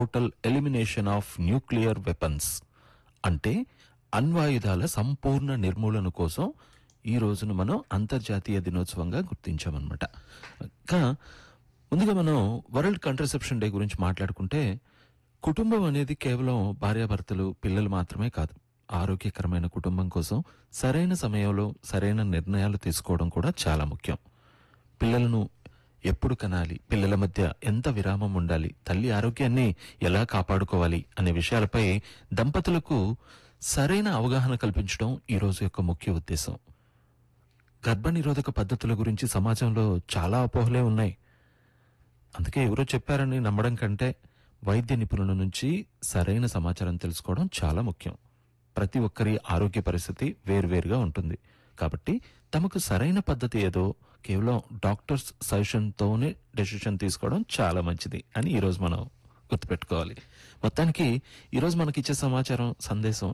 total elimination of nuclear weapons అంటే అణ్వాయుధాల సంపూర్ణ నిర్మూలన కోసం ఈ రోజును మనం అంతర్జాతీయ దినోత్సవంగా గుర్తించామన్నమాట ఇంకా ముందుగా మనం వరల్డ్ కంట్రసెప్షన్ డే గురించి మాట్లాడుకుంటే కుటుంబం అనేది కేవలం భార్యాభర్తలు పిల్లలు మాత్రమే కాదు ఆరోగ్యకరమైన కుటుంబం కోసం సరైన సమయంలో సరైన నిర్ణయాలు తీసుకోవడం కూడా చాలా ముఖ్యం పిల్లలను ఎప్పుడు కనాలి పిల్లల మధ్య ఎంత విరామం ఉండాలి తల్లి ఆరోగ్యాన్ని ఎలా కాపాడుకోవాలి అనే విషయాలపై దంపతులకు సరైన అవగాహన కల్పించడం ఈ రోజు యొక్క ముఖ్య ఉద్దేశం గర్భనిరోధక పద్ధతుల గురించి సమాజంలో చాలా అపోహలే ఉన్నాయి అందుకే ఎవరో చెప్పారని నమ్మడం కంటే వైద్య నిపుణుల నుంచి సరైన సమాచారం తెలుసుకోవడం చాలా ముఖ్యం ప్రతి ఒక్కరి ఆరోగ్య పరిస్థితి వేర్వేరుగా ఉంటుంది కాబట్టి తమకు సరైన పద్ధతి ఏదో కేవలం డాక్టర్స్ సజెషన్తోనే డెసిషన్ తీసుకోవడం చాలా మంచిది అని ఈరోజు మనం గుర్తుపెట్టుకోవాలి మొత్తానికి ఈరోజు మనకి ఇచ్చే సమాచారం సందేశం